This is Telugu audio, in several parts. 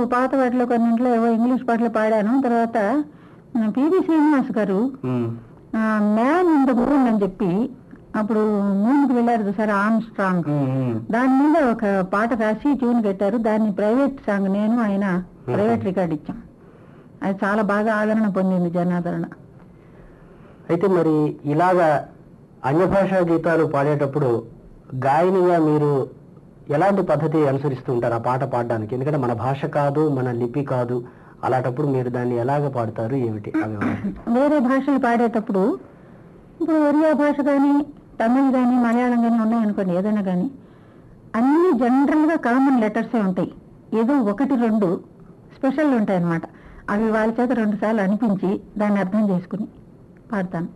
పాత వాటిలో కొన్నింట్లో ఏవో ఇంగ్లీష్ పాటలు పాడాను తర్వాత PV Srinivas garu um, man in the moon అని చెప్పి అప్పుడు మూన్కి వెళ్ళారు చూసారు ఆర్మ్ స్ట్రాంగ్ ఉమ్, ఉమ్. దాని మీద ఒక పాట రాసి ట్యూన్ కట్టారు దాన్ని ప్రైవేట్ సాంగ్ నేను ఆయన ప్రైవేట్ రికార్డ్ ఇచ్చాం అది చాలా బాగా ఆదరణ పొందింది జనాదరణ అయితే మరి ఇలాగా అన్య భాషా గీతాలు పాడేటప్పుడు గాయనిగా మీరు ఎలాంటి పద్ధతి అనుసరిస్తూ ఉంటారు ఆ పాట పాడడానికి ఎందుకంటే మన భాష కాదు మన లిపి కాదు అలాంటప్పుడు మీరు దాన్ని ఎలాగ పాడతారు ఏమిటి ఆ వివరాలు. వేరే భాషలు పాడేటప్పుడు ఇప్పుడు ఒరియా భాష కానీ తమిళ్ కానీ మలయాళం కానీ ఉన్నాయనుకోండి ఏదైనా కానీ అన్ని జనరల్గా కామన్ లెటర్సే ఉంటాయి ఏదో ఒకటి రెండు స్పెషల్ ఉంటాయి అన్నమాట అవి వాళ్ళ చేత రెండు సార్లు అనిపించి దాన్ని అర్థం చేసుకుని పాడతాను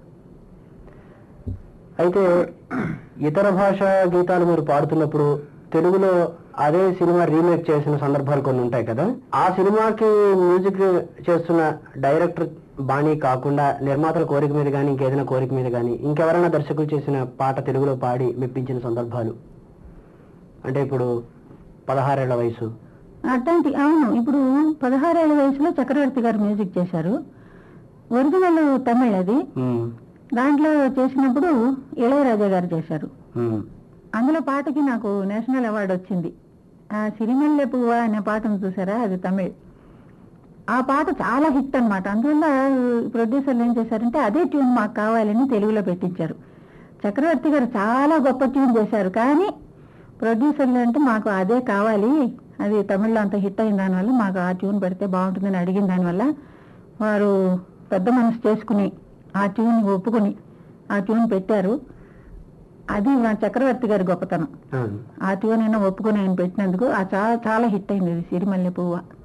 అయితే ఇతర భాష గీతాలు మీరు పాడుతున్నప్పుడు తెలుగులో అదే సినిమా రీమేక్ చేసిన సందర్భాలు కొన్ని ఉంటాయి కదా ఆ సినిమాకి మ్యూజిక్ చేస్తున్న డైరెక్టర్ బాణీ కాకుండా నిర్మాతల కోరిక మీద కానీ ఇంకేదైనా కోరిక మీద కానీ ఇంకెవరైనా దర్శకులు చేసిన పాట తెలుగులో పాడి మెప్పించిన సందర్భాలు అంటే ఇప్పుడు పదహారేళ్ల వయసు అట్లాంటి అవును ఇప్పుడు పదహారేళ్ల వయసులో చక్రవర్తి గారు మ్యూజిక్ చేశారు ఒరిజినల్ తమిళ్ అది ఉమ్, దాంట్లో చేసినప్పుడు ఇళయరాజా గారు చేశారు ఉమ్, అందులో పాటకి నాకు నేషనల్ అవార్డు వచ్చింది ఆ సిరిమల్లె పువ్వ అనే పాటను చూసారా అది తమిళ్ ఆ పాట చాలా హిట్ అన్నమాట అందువల్ల ప్రొడ్యూసర్లు ఏం చేశారంటే అదే ట్యూన్ మాకు కావాలని తెలుగులో పెట్టించారు చక్రవర్తి గారు చాలా గొప్ప ట్యూన్ చేశారు కానీ ప్రొడ్యూసర్లు అంటే మాకు అదే కావాలి అది తమిళ్లో అంత హిట్ అయిన దానివల్ల మాకు ఆ ట్యూన్ పెడితే బాగుంటుందని అడిగిన దానివల్ల వారు పెద్ద మనసు చేసుకుని ఆ ట్యూన్ ఒప్పుకుని ఆ ట్యూన్ పెట్టారు అది మా చక్రవర్తి గారి గొప్పతనం అవును. ఆ ట్యూన్ అయినా ఒప్పుకుని ఆయన పెట్టినందుకు ఆ చాలా చాలా హిట్ అయింది ఇది సిరిమల్లె పువ్వ